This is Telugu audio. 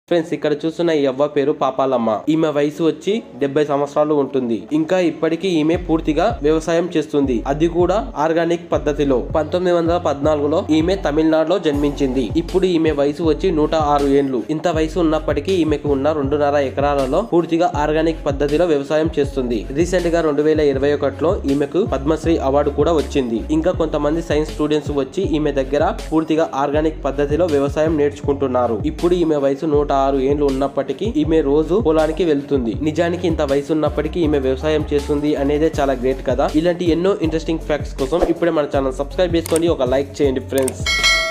ఫ్రెండ్స్ ఇక్కడ చూస్తున్న ఈ అవ్వ పేరు పాపాలమ్మ ఈమె వయసు వచ్చి డెబ్బై సంవత్సరాలు ఉంటుంది ఇంకా ఇప్పటికీ ఈమె పూర్తిగా వ్యవసాయం చేస్తుంది అది కూడా ఆర్గానిక్ పద్ధతిలో పంతొమ్మిది వందల పద్నాలుగులో ఈమె తమిళనాడులో జన్మించింది ఇప్పుడు ఈమె వయసు వచ్చి నూట ఆరు ఏండ్లు ఇంత వయసు ఉన్నప్పటికీ ఈమెకు ఉన్న రెండున్నర ఎకరాలలో పూర్తిగా ఆర్గానిక్ పద్ధతిలో వ్యవసాయం చేస్తుంది రీసెంట్ గా రెండు వేల ఇరవై ఒకటిలో ఈమెకు పద్మశ్రీ అవార్డు కూడా వచ్చింది ఇంకా కొంతమంది సైన్స్ స్టూడెంట్స్ వచ్చి ఈమె దగ్గర పూర్తిగా ఆర్గానిక్ పద్ధతిలో వ్యవసాయం నేర్చుకుంటున్నారు ఇప్పుడు ఈమె వయసు నూట ఆరు ఏండ్లు ఉన్నప్పటికీ ఈమె రోజు పొలానికి వెళ్తుంది నిజానికి ఇంత వయసు ఉన్నప్పటికీ ఈమె వ్యవసాయం చేస్తుంది అనేదే చాలా గ్రేట్ కదా ఇలాంటి ఎన్నో ఇంట్రెస్టింగ్ ఫ్యాక్ట్స్ కోసం ఇప్పుడే మన ఛానల్ సబ్స్క్రైబ్ చేసుకోండి ఒక లైక్ చేయండి ఫ్రెండ్స్